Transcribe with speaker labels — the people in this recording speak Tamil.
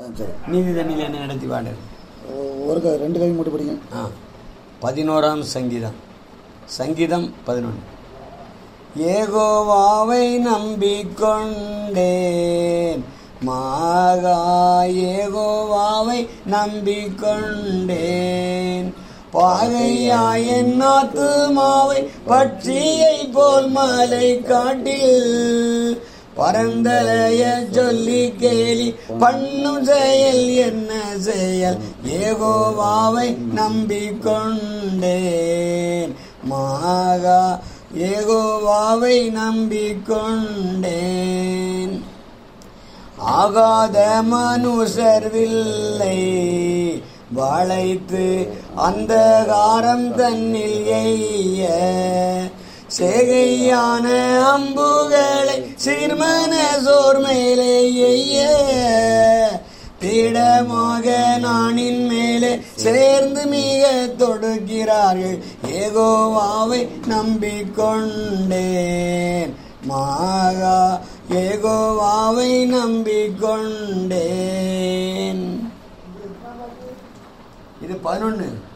Speaker 1: ஆ, சரி
Speaker 2: நீதி தண்ணியில் என்ன நடத்தி பாடு
Speaker 1: ஒ- ஒரு க- ரெண்டு கை மட்டும் படிங்க
Speaker 2: ஆ பதினோராம் சங்கீதம் சங்கீதம் பதினொன்று ஏகோவாவை நம்பிக்கொண்டேன் மாகா ஏகோவாவை நம்பிக்கொண்டேன் பாகையாய் என் ஆத்துமாவை பட்சியை போல் மலை காட்டில் பரந்தலைய சொல்லி கேலி பண்ணும் செயல் என்ன செயல் ஏகோவாவை நம்பிக்கொண்டேன் மாகா ஏகோவாவை நம்பிக்கொண்டேன் ஆகாத மனுஷர்வில்லை வளைத்து அந்தகாரம் தன்னில் எய்ய சேகையான அம்புகளை சீர்மன சோர் மேலே எய்ய திடமாக நானின் மேலே சேர்ந்து மிக தொடுக்கிறார்கள் ஏகோவாவை நம்பிக்கொண்டேன் மாகா ஏகோவாவை நம்பிக்கொண்டேன் இது பதினொன்று